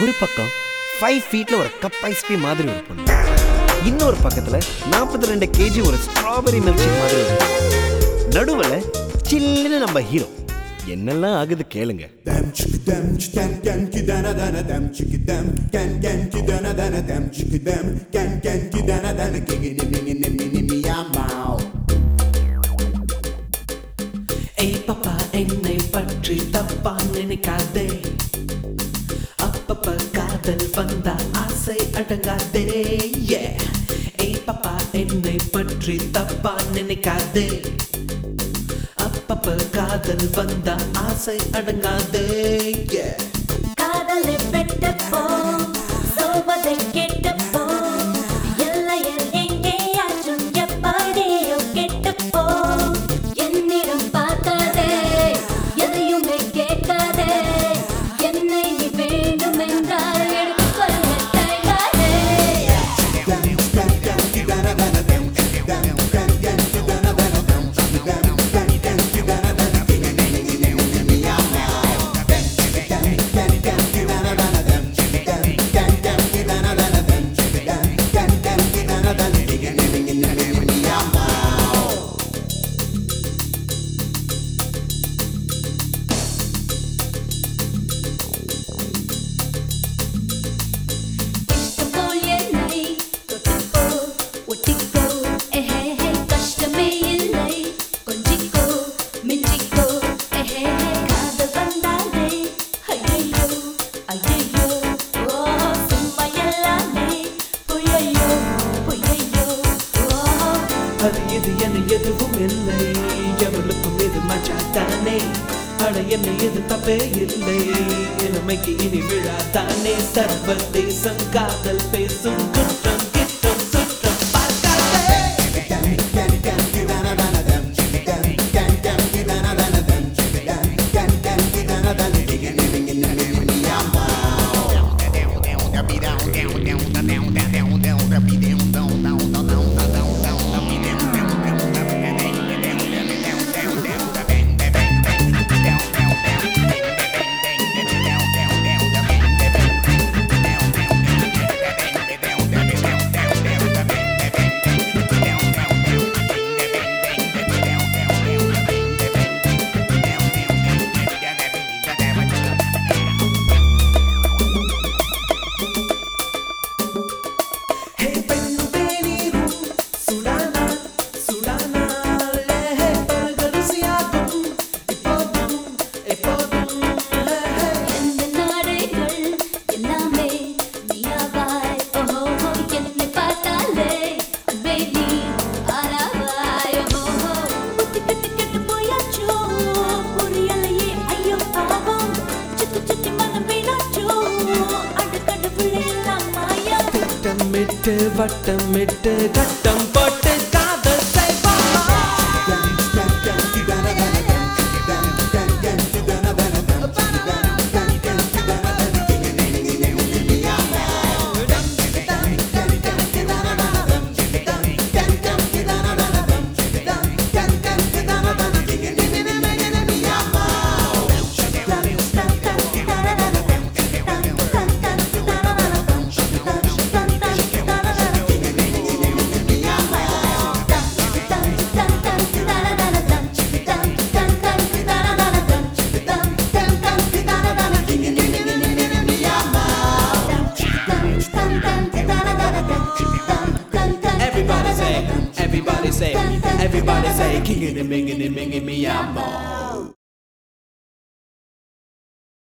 ஒரு பக்கம் ஃபைவ் ஃபீட்ல ஒரு கப் ஐஸ்கிரீம் மாதிரி ஒரு பொண்ணு இன்னொரு பக்கத்துல நாற்பத்தி ரெண்டு கேஜி ஒரு ஸ்ட்ராபெரி மில்க் ஷேக் மாதிரி ஒரு பொண்ணு நடுவில் சில்லுன்னு நம்ம ஹீரோ என்னெல்லாம் ஆகுது கேளுங்க Dem chiki dem chicken can ki dana dana dem chiki dem can can ki dana dana dem chiki dem can can ki dana dana kigi ni ni ni ni ni mi amau. ஏய் பாப்பா என்னை பற்றி தப்பா நினைக்காதே அப்பப்ப காதல் வந்தா ஆசை அடங்காதே Yeah. ஏய் பாப்பா என்னை பற்றி தப்பா நினைக்காதே அப்பப்ப காதல் வந்தா ஆசை அடங்காதே Yeah. காதலை வெட்டப்போ சொல்வதை கேட்டப்போ எல்லையில் எங்கேயாச்சும் எப்படியோ கெட்டப்போ என்னிடம் பார்க்காதே எதையுமே கேட்காதே என்னை நீ வேண்டும் என்றால் எடுத்துக்கொள்ள தயாரே Dem can can ki dana dana dem chiki dem can can ki dana dana dem chiki dem can can ki dana dana kigi ni ni ni ni ni mi amau. Dem chiki dem can can ki dana dana dem chiki dem can can ki dana dana dem chiki dem can can ki dana dana kigi ni ni ni ni ni mi amau. இஷ்டப்போ என்னை தொட்டுக்கோ ஒட்டிக்கோ எஹே கஷ்டமே இல்லை கொஞ்சிக்கோ மிஞ்சிக்கோ எஹே காதல் வந்தாலே ஐயையோ ஐயையோ ஓ சும்மா எல்லாமே பொய்யையோ பொய்யையோ ஓ அது இது என எதுவும் இல்லை எவளுக்கும் இது மச்சாத்தானே அட என்ன இது தப்பே இல்லை இளமைக்கு இனி விழாதானே சர்வதேசம் காதல் பேசும் குற்றம் கிட்டம் சுற்றம் பார்க்காதே Can can can ki dana dana dem chiki dem can can ki dana dana dem chiki dem can can ki dana dana kigi ni ni ni ni ni mi amau. ஹே பெண்ணும் தேநீரும் சுடானா சுடானா ஹே பரகரசியாகும் இப்போதும் எப்போதும் ஹே எந்த நாடுகள் எல்லாமே நீயாவாய் ஓஹோ என்னை பார்த்தாலே பேபி ஆராவாய் ஓஹோ புத்தி கட்டு கெட்டு போயாச்சோ புரியலையே ஐயோ பாவம் சுத்தி சுத்தி மனம் வீணாச்சோ அடுக்கடுப்புல எல்லாம் மாயா திட்டமிட்டு வட்டமிட்டு கட்டம் போட்டு காதல் செய்வாமா Can can can ki dana dana dem chiki dem can can ki dana dana dem chiki dem can can ki dana dana kigi ni ni ni ni mi amau. Can can ki dana dana dem chiki dem can can ki dana dana dem chiki dem can can ki dana dana kigi ni ni ni ni ni mi amau. Can can can ki dana dana dem chiki dem can can ki dana dana dem chiki dem can can ki dana dana kigi ni ni ni ni mi amau. Everybody say, everybody say, everybody say, kingin' and mingin' and mingin' me, I'm